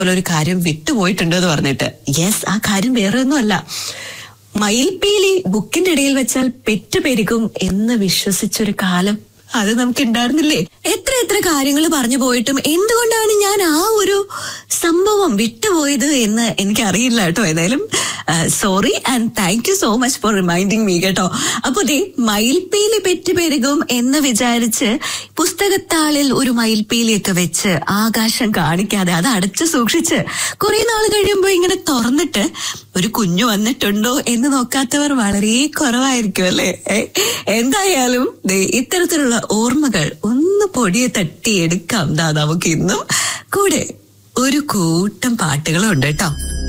ഒരു കാര്യം വിട്ടുപോയിട്ടുണ്ട് എന്ന് പറഞ്ഞിട്ട് യെസ് ആ കാര്യം വേറെ ഒന്നുമല്ല മയിൽപീലി ബുക്കിന്റെ ഇടയിൽ വെച്ചാൽ പെറ്റുപെരുകും എന്ന് വിശ്വസിച്ചൊരു കാലം അത് നമുക്ക് ഉണ്ടായിരുന്നില്ലേ എത്ര എത്ര കാര്യങ്ങൾ പറഞ്ഞു പോയിട്ടും എന്തുകൊണ്ടാണ് ഞാൻ ആ ഒരു സംഭവം വിട്ടുപോയത് എന്ന് എനിക്കറിയില്ല കേട്ടോ ഏതായാലും sorry and thank you so much for reminding me കേട്ടോ അപ്പൊ ദേ മയിൽപ്പീലി പെറ്റുപെരുകും എന്ന് വിചാരിച്ച് പുസ്തകത്താളിൽ ഒരു മയിൽപ്പീലിയൊക്കെ വെച്ച് ആകാശം കാണിക്കാതെ അത് അടച്ചു സൂക്ഷിച്ച് കുറെ നാൾ കഴിയുമ്പോ ഇങ്ങനെ തുറന്നിട്ട് ഒരു കുഞ്ഞു വന്നിട്ടുണ്ടോ എന്ന് നോക്കാത്തവർ വളരെ കുറവായിരിക്കും അല്ലേ ഏ, എന്തായാലും ദേ ഇത്തരത്തിലുള്ള ഓർമ്മകൾ ഒന്ന് പൊടിയെ തട്ടി എടുക്കാം ദാ നമുക്ക് ഇന്നും കൂടെ ഒരു കൂട്ടം പാട്ടുകളും ഉണ്ട് കേട്ടോ